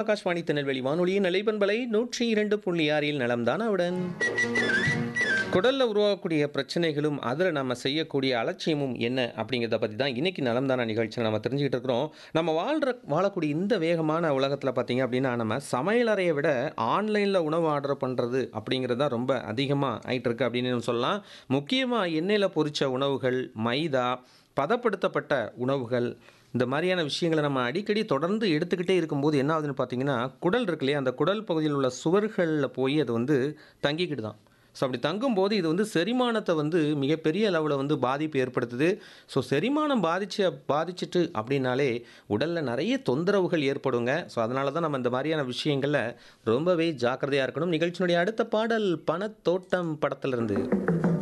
ஆகாஷ்வாணி திருநெல்வேலி வானொலியின் நிலைப்பண்பலை நூற்றி இரண்டு புள்ளி ஆறில் நலம்தானாவுடன் குடல்ல உருவாகக்கூடிய பிரச்சனைகளும் அதில் நம்ம செய்யக்கூடிய அலட்சியமும் என்ன அப்படிங்கிறத பற்றி தான் இன்னைக்கு நலம்தான நிகழ்ச்சியில் நம்ம தெரிஞ்சுக்கிட்டு இருக்கிறோம் நம்ம வாழ்கிற வாழக்கூடிய இந்த வேகமான உலகத்தில் பார்த்தீங்க அப்படின்னா நம்ம சமையலறையை விட ஆன்லைனில் உணவு ஆர்டர் பண்ணுறது அப்படிங்கிறது தான் ரொம்ப அதிகமாக ஆயிட்டு இருக்கு அப்படின்னு நம்ம சொல்லலாம் முக்கியமாக எண்ணெயில் பொரிச்ச உணவுகள் மைதா பதப்படுத்தப்பட்ட உணவுகள் இந்த மாதிரியான விஷயங்களை நம்ம அடிக்கடி தொடர்ந்து எடுத்துக்கிட்டே இருக்கும்போது என்ன ஆகுதுன்னு பார்த்தீங்கன்னா குடல் இருக்கு இல்லையா அந்த குடல் பகுதியில் உள்ள சுவர்களில் போய் அது வந்து தங்கிக்கிட்டு தான் ஸோ அப்படி தங்கும்போது இது வந்து செரிமானத்தை வந்து மிகப்பெரிய அளவில் வந்து பாதிப்பு ஏற்படுத்துது ஸோ செரிமானம் பாதிச்சு பாதிச்சிட்டு அப்படின்னாலே உடலில் நிறைய தொந்தரவுகள் ஏற்படுங்க ஸோ அதனால தான் நம்ம இந்த மாதிரியான விஷயங்களில் ரொம்பவே ஜாக்கிரதையாக இருக்கணும் நிகழ்ச்சியினுடைய அடுத்த பாடல் பணத்தோட்டம் படத்திலிருந்து